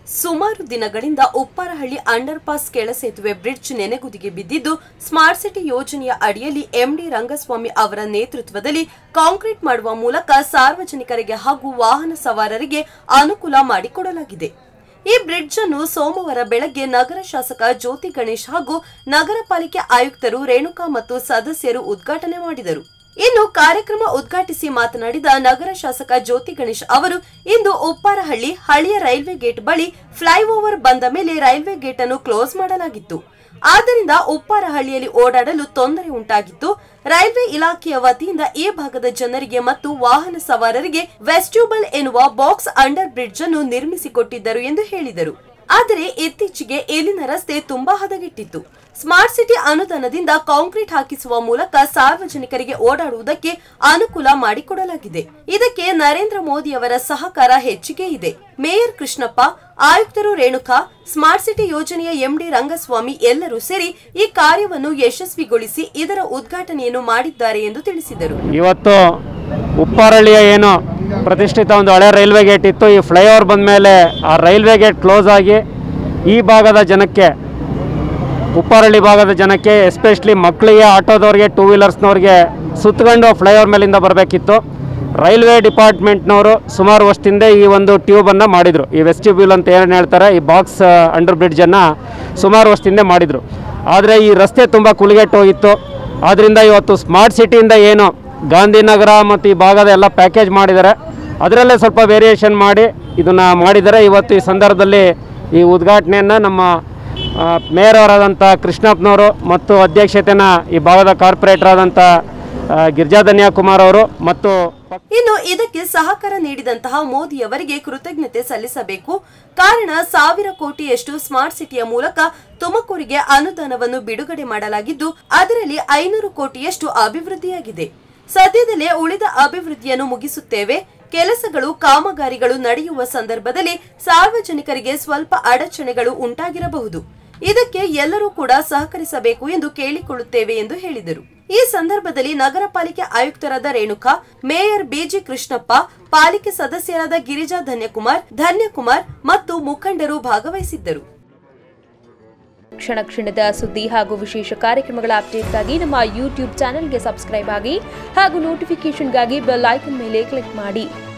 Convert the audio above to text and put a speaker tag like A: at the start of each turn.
A: ಸುಮಾರು ದಿನಗಳಿಂದ Upparahalli underpass ಕೆಳಸೇತುವೆ ಬ್ರಿಡ್ಜ್ ನೆನೆಗುದಿಗೆ ಬಿದ್ದಿದ್ದು ಸ್ಮಾರ್ಟ್ ಸಿಟಿ ಯೋಜನೆಯ ಅಡಿಯಲ್ಲಿ ಎಂಡಿ ರಂಗಸ್ವಾಮಿ ಅವರ ನೇತೃತ್ವದಲ್ಲಿ ಕಾಂಕ್ರೀಟ್ ಮಾಡುವ ಮೂಲಕ ಸಾರ್ವಜನಿಕರಿಗೆ ಹಾಗೂ ವಾಹನ ಸವಾರರಿಗೆ ಅನುಕೂಲ ಮಾಡಿಕೊಡಲಾಗಿದೆ ಈ ಬ್ರಿಡ್ಜ್ ಅನ್ನು ಸೋಮವಾರ ಬೆಳಗ್ಗೆ ನಗರ ಶಾಸಕ ಜ್ಯೋತಿ ಗಣೇಶ್ ಹಾಗೂ ನಗರ ಪಾಲಿಕೆ ಆಯುಕ್ತರು ರೇಣುಕಾ ಮತ್ತು ಸದಸ್ಯರು ಉದ್ಘಾಟನೆ ಮಾಡಿದರು ಇನ್ನು ಕಾರ್ಯಕ್ರಮ ಉದ್ಘಾಟಿಸಿ ಮಾತನಾಡಿದ ನಗರ ಶಾಸಕ ಜ್ಯೋತಿ ಗಣೇಶ್ ಅವರು ಇಂದು ಉಪ್ಪಾರಹಳ್ಳಿ ಹಳೆಯ ರೈಲ್ವೆ ಗೇಟ್ ಬಳಿ ಫ್ಲೈಓವರ್ ಬಂದ ಮೇಲೆ ರೈಲ್ವೆ ಗೇಟ್ ಅನ್ನು ಕ್ಲೋಸ್ ಮಾಡಲಾಗಿತ್ತು ಆದ್ದರಿಂದ ಉಪ್ಪಾರಹಳ್ಳಿಯಲ್ಲಿ ಓಡಾಡಲು ತೊಂದರೆ ಉಂಟಾಗಿತ್ತು ರೈಲ್ವೆ ಇಲಾಖೆಯ ವತಿಯಿಂದ ಈ ಭಾಗದ ಜನರಿಗೆ ಮತ್ತು ವಾಹನ ಸವಾರರಿಗೆ ವೆಸ್ಟ್ಯೂಬಲ್ ಎನ್ನುವ ಬಾಕ್ಸ್ ಅಂಡರ್ ಬ್ರಿಡ್ಜ್ ಅನ್ನು ನಿರ್ಮಿಸಿಕೊಟ್ಟಿದ್ದರು ಎಂದು ಹೇಳಿದರು ಆದರೆ ಇತ್ತೀಚೆಗೆ ಇಲ್ಲಿನ ರಸ್ತೆ ತುಂಬಾ ಹದಗೆಟ್ಟಿತ್ತು ಸ್ಮಾರ್ಟ್ ಸಿಟಿ ಅನುದಾನದಿಂದ ಕಾಂಕ್ರೀಟ್ ಹಾಕಿಸುವ ಮೂಲಕ ಸಾರ್ವಜನಿಕರಿಗೆ ಓಡಾಡುವುದಕ್ಕೆ ಅನುಕೂಲ ಮಾಡಿಕೊಡಲಾಗಿದೆ ಇದಕ್ಕೆ ನರೇಂದ್ರ ಮೋದಿ ಅವರ ಸಹಕಾರ ಹೆಚ್ಚಿಗೆ ಇದೆ ಮೇಯರ್ ಕೃಷ್ಣಪ್ಪ ಆಯುಕ್ತರು ರೇಣುಕಾ ಸ್ಮಾರ್ಟ್ ಸಿಟಿ ಯೋಜನೆಯ ಎಂಡಿ ರಂಗಸ್ವಾಮಿ ಎಲ್ಲರೂ ಸೇರಿ ಈ ಕಾರ್ಯವನ್ನು ಯಶಸ್ವಿಗೊಳಿಸಿ ಇದರ ಉದ್ಘಾಟನೆಯನ್ನು ಮಾಡಿದ್ದಾರೆ ಎಂದು ತಿಳಿಸಿದರು
B: ಇವತ್ತು ಉಪ್ಪಾರಳ್ಳಿಯ ಏನು ಪ್ರತಿಷ್ಠಿತ ಒಂದು ಹಳೆ ರೈಲ್ವೆ ಗೇಟ್ ಇತ್ತು ಈ ಫ್ಲೈಓವರ್ ಬಂದ ಮೇಲೆ ಆ ರೈಲ್ವೆ ಗೇಟ್ ಕ್ಲೋಸ್ ಆಗಿ ಈ ಭಾಗದ ಜನಕ್ಕೆ ಉಪ್ಪಾರಳ್ಳಿ ಭಾಗದ ಜನಕ್ಕೆ ಎಸ್ಪೆಷಲಿ ಮಕ್ಕಳಿಗೆ ಆಟೋದವ್ರಿಗೆ ಟೂ ವೀಲರ್ಸ್ನವ್ರಿಗೆ ಸುತ್ತಕೊಂಡು ಫ್ಲೈಓವರ್ ಮೇಲಿಂದ ಬರಬೇಕಿತ್ತು ರೈಲ್ವೆ ಡಿಪಾರ್ಟ್ಮೆಂಟ್ನವರು ಸುಮಾರು ವರ್ಷದಿಂದ ಈ ಒಂದು ಟ್ಯೂಬನ್ನು ಮಾಡಿದರು ಈ ವೆಸ್ಟಿಬ್ಯೂಲ್ ಅಂತ ಏನು ಹೇಳ್ತಾರೆ ಈ ಬಾಕ್ಸ್ ಅಂಡರ್ ಬ್ರಿಡ್ಜನ್ನು ಸುಮಾರು ವರ್ಷದಿಂದ ಮಾಡಿದರು ಆದರೆ ಈ ರಸ್ತೆ ತುಂಬ ಕುಲಿಗೆಟ್ಟು ಹೋಗಿತ್ತು ಆದ್ದರಿಂದ ಇವತ್ತು ಸ್ಮಾರ್ಟ್ ಸಿಟಿಯಿಂದ ಏನು ಗಾಂಧಿನಗರ ಮತ್ತು ಈ ಭಾಗದ ಎಲ್ಲ ಪ್ಯಾಕೇಜ್ ಮಾಡಿದ್ದಾರೆ ಅದರಲ್ಲೇ ಸ್ವಲ್ಪ ವೇರಿಯೇಷನ್ ಮಾಡಿ ಇದನ್ನು ಮಾಡಿದ್ದಾರೆ ಇವತ್ತು ಈ ಸಂದರ್ಭದಲ್ಲಿ ಈ ಉದ್ಘಾಟನೆಯನ್ನು ನಮ್ಮ ಆ, ಮೇಯರ್ ಅವರಾದಂಥ ಕೃಷ್ಣಪ್ಪನವರು ಮತ್ತು ಅಧ್ಯಕ್ಷತೆನ ಈ ಭಾಗದ ಕಾರ್ಪೊರೇಟರ್ ಆದಂಥ ಆ, ಗಿರಿಜಾ ಧನ್ಯಾಕುಮಾರ್ ಅವರು ಮತ್ತು ಪಕ್-
A: ಇನ್ನು ಇದಕ್ಕೆ ಸಹಕಾರ ನೀಡಿದಂತಹ ಮೋದಿಯವರಿಗೆ ಕೃತಜ್ಞತೆ ಸಲ್ಲಿಸಬೇಕು ಕಾರಣ ಸಾವಿರ ಕೋಟಿಯಷ್ಟು ಸ್ಮಾರ್ಟ್ ಸಿಟಿಯ ಮೂಲಕ ತುಮಕೂರಿಗೆ ಅನುದಾನವನ್ನು ಬಿಡುಗಡೆ ಮಾಡಲಾಗಿದ್ದು ಅದರಲ್ಲಿ ಐನೂರು ಕೋಟಿಯಷ್ಟು ಅಭಿವೃದ್ಧಿಯಾಗಿದೆ ಸದ್ಯದಲ್ಲೇ ಉಳಿದ ಅಭಿವೃದ್ಧಿಯನ್ನು ಮುಗಿಸುತ್ತೇವೆ ಕೆಲಸಗಳು ಕಾಮಗಾರಿಗಳು ನಡೆಯುವ ಸಂದರ್ಭದಲ್ಲಿ ಸಾರ್ವಜನಿಕರಿಗೆ ಸ್ವಲ್ಪ ಅಡಚಣೆಗಳು ಉಂಟಾಗಿರಬಹುದು ಇದಕ್ಕೆ ಎಲ್ಲರೂ ಕೂಡ ಸಹಕರಿಸಬೇಕು ಎಂದು ಕೇಳಿಕೊಳ್ಳುತ್ತೇವೆ ಎಂದು ಹೇಳಿದರು ಈ ಸಂದರ್ಭದಲ್ಲಿ ನಗರ ಪಾಲಿಕೆ ಆಯುಕ್ತರಾದ ರೇಣುಕಾ ಮೇಯರ್ ಬಿಜಿ ಕೃಷ್ಣಪ್ಪ ಪಾಲಿಕೆ ಸದಸ್ಯರಾದ ಗಿರಿಜಾ ಧನ್ಯಕುಮಾರ್ ಧನ್ಯಕುಮಾರ್ ಮತ್ತು ಮುಖಂಡರು ಭಾಗವಹಿಸಿದ್ದರು
C: ಕ್ಷಣ ಕ್ಷಣದ ಸುದ್ದಿ ಹಾಗೂ ವಿಶೇಷ ಕಾರ್ಯಕ್ರಮಗಳ ಅಪ್ಡೇಟ್ಗಾಗಿ ನಮ್ಮ ಯೂಟ್ಯೂಬ್ ಚಾನೆಲ್ಗೆ ಸಬ್ಸ್ಕ್ರೈಬ್ ಆಗಿ ಹಾಗೂ ನೋಟಿಫಿಕೇಷನ್ಗಾಗಿ ಬೆಲ್ ಐಕನ್ ಮೇಲೆ ಕ್ಲಿಕ್ ಮಾಡಿ